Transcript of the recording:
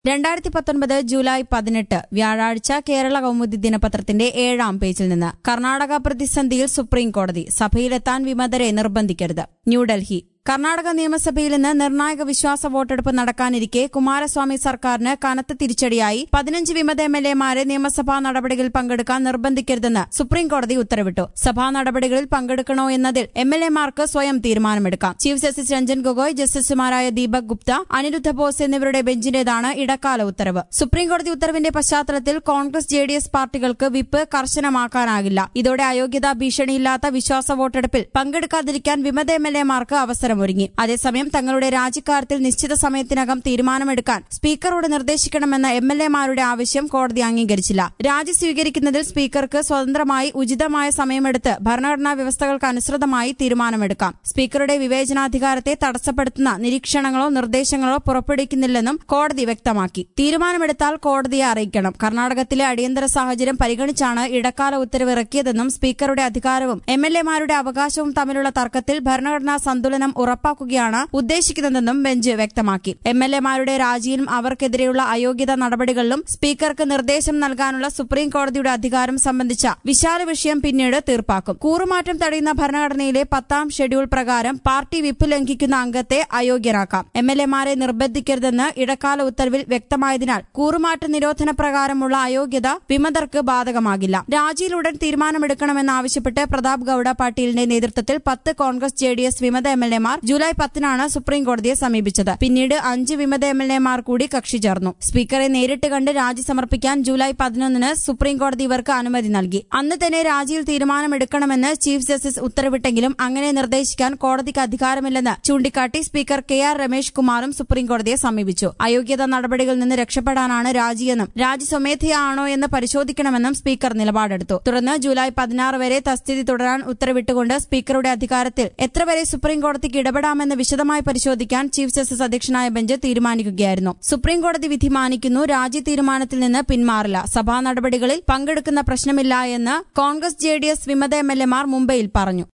രണ്ടായിരത്തി പത്തൊൻപത് ജൂലൈ പതിനെട്ട് വ്യാഴാഴ്ച കേരള കൗമുദി ദിനപത്രത്തിന്റെ ഏഴാം പേജിൽ നിന്ന് കർണാടക പ്രതിസന്ധിയിൽ സുപ്രീം കോടതി സഭയിലെത്താൻ വിമതരെ നിർബന്ധിക്കരുത് ന്യൂഡൽഹി കർണാടക നിയമസഭയിൽ ഇന്ന് നിർണായക വിശ്വാസ വോട്ടെടുപ്പ് നടക്കാനിരിക്കെ കുമാരസ്വാമി സർക്കാരിന് കനത്ത തിരിച്ചടിയായി പതിനഞ്ച് വിമത എം എൽ എമാരെ നിയമസഭാ നടപടികളിൽ പങ്കെടുക്കാൻ നിർബന്ധിക്കരുതെന്ന് സുപ്രീം കോടതി ഉത്തരവിട്ടു സഭാ നടപടികളിൽ പങ്കെടുക്കണോ എന്നതിൽ എം എൽ എമാർക്ക് സ്വയം തീരുമാനമെടുക്കാം ചീഫ് ജസ്റ്റിസ് രഞ്ജൻ ഗൊഗോയ് ജസ്റ്റിസുമാരായ ദീപക് ഗുപ്ത അനിരുദ്ധ ബോസ് എന്നിവരുടെ ബെഞ്ചിന്റേതാണ് ഇടക്കാല ഉത്തരവ് സുപ്രീം കോടതി ഉത്തരവിന്റെ പശ്ചാത്തലത്തിൽ കോൺഗ്രസ് ജെ ഡി എസ് പാർട്ടികൾക്ക് വിപ്പ് കർശനമാക്കാനാകില്ല ഇതോടെ അയോഗ്യതാ ഭീഷണിയില്ലാത്ത വിശ്വാസ വോട്ടെടുപ്പിൽ പങ്കെടുക്കാതിരിക്കാൻ വിമത എം എൽ എമാർക്ക് അവസരമൊരുങ്ങി അതേസമയം തങ്ങളുടെ രാജിക്കാര്യത്തിൽ നിശ്ചിത സമയത്തിനകം തീരുമാനമെടുക്കാൻ സ്പീക്കറോട് നിർദ്ദേശിക്കണമെന്ന എം എൽ എമാരുടെ ആവശ്യം കോടതി അംഗീകരിച്ചില്ല രാജി സ്വീകരിക്കുന്നതിൽ സ്പീക്കർക്ക് സ്വതന്ത്രമായി ഉചിതമായ സമയമെടുത്ത് ഭരണഘടനാ വ്യവസ്ഥകൾക്ക് അനുസൃതമായി തീരുമാനമെടുക്കാം സ്പീക്കറുടെ വിവേചനാധികാരത്തെ തടസ്സപ്പെടുത്തുന്ന നിരീക്ഷണങ്ങളോ നിർദ്ദേശങ്ങളോ പുറപ്പെടുവിക്കുന്നില്ലെന്നും കോടതി വ്യക്തമാക്കി തീരുമാനമെടുത്താൽ കോടതിയെ അറിയിക്കണം കർണാടകത്തിലെ അടിയന്തര സാഹചര്യം പരിഗണിച്ചാണ് ഇടക്കാല ഉത്തരവ് ഇറക്കിയതെന്നും സ്പീക്കറുടെ അധികാരവും എം എൽ എമാരുടെ അവകാശവും തമ്മിലുള്ള തർക്കത്തിൽ ഭരണഘടനാ സന്തുലനം ഉറപ്പാക്കുകയാണ് ഉദ്ദേശിക്കുന്നതെന്നും ബെഞ്ച് വ്യക്തമാക്കി എം എൽ എമാരുടെ രാജിയിലും അവർക്കെതിരെയുള്ള അയോഗ്യത നടപടികളിലും സ്പീക്കർക്ക് നിർദ്ദേശം നൽകാനുള്ള സുപ്രീം കോടതിയുടെ അധികാരം സംബന്ധിച്ച വിശാല വിഷയം പിന്നീട് തീർപ്പാക്കും കൂറുമാറ്റം തടയുന്ന ഭരണഘടനയിലെ പത്താം ഷെഡ്യൂൾ പ്രകാരം പാർട്ടി വിപ്പ് ലംഘിക്കുന്ന അംഗത്തെ അയോഗ്യരാക്കാം എം എൽ എമാരെ നിർബന്ധിക്കരുതെന്ന് ഇടക്കാല ഉത്തരവിൽ വ്യക്തമായതിനാൽ കൂറുമാറ്റ നിരോധന പ്രകാരമുള്ള അയോഗ്യത വിമതർക്ക് ബാധകമാകില്ല രാജിയിലുടൻ തീരുമാനമെടുക്കണമെന്നാവശ്യപ്പെട്ട് പ്രതാപ് ഗൌഡ പാട്ടീലിന്റെ നേതൃത്വത്തിൽ പത്ത് കോൺഗ്രസ് ജെ ഡി എസ് വിമത എം എൽ എമാർ ജൂലൈ പത്തിനാണ് സുപ്രീം കോടതിയെ സമീപിച്ചത് പിന്നീട് അഞ്ച് വിമത എം എൽ എമാർ കൂടി കക്ഷി ചേർന്നു സ്പീക്കറെ നേരിട്ട് കണ്ട് രാജി സമർപ്പിക്കാൻ ജൂലൈ പതിനൊന്നിന് സുപ്രീം കോടതി ഇവർക്ക് അനുമതി നൽകി അന്ന് തന്നെ രാജിയിൽ തീരുമാനമെടുക്കണമെന്ന് ചീഫ് ജസ്റ്റിസ് ഉത്തരവിട്ടെങ്കിലും അങ്ങനെ നിർദ്ദേശിക്കാൻ കോടതിക്ക് അധികാരമില്ലെന്ന് ചൂണ്ടിക്കാട്ടി സ്പീക്കർ കെ ആർ രമേശ് കുമാറും സുപ്രീം കോടതിയെ സമീപിച്ചു അയോഗ്യത നടപടികളിൽ നിന്ന് രക്ഷപ്പെടാനാണ് രാജിയെന്നും രാജി സ്വമേധയാണോ എന്ന് പരിശോധിക്കണമെന്നും സ്പീക്കർ നിലപാടെടുത്തു തുടർന്ന് ജൂലൈ പതിനാറ് വരെ തസ്തിതി തുടരാൻ ഉത്തരവിട്ടുകൊണ്ട് സ്പീക്കറുടെ അധികാരത്തിൽ എത്ര വരെ സുപ്രീം കോടതിക്ക് ഇടപെടാമെന്ന് വിശദമായി പരിശോധിക്കാൻ ചീഫ് ജസ്റ്റിസ് അധ്യക്ഷനായ ബെഞ്ച് തീരുമാനിക്കുകയായിരുന്നു സുപ്രീം കോടതി വിധി മാനിക്കുന്നു രാജി തീരുമാനത്തിൽ നിന്ന് പിന്മാറില്ല സഭാ നടപടികളിൽ പങ്കെടുക്കുന്ന പ്രശ്നമില്ല എന്ന് കോൺഗ്രസ് ജെ ഡി എസ് വിമത എം എൽ എമാർ മുംബൈയിൽ പറഞ്ഞു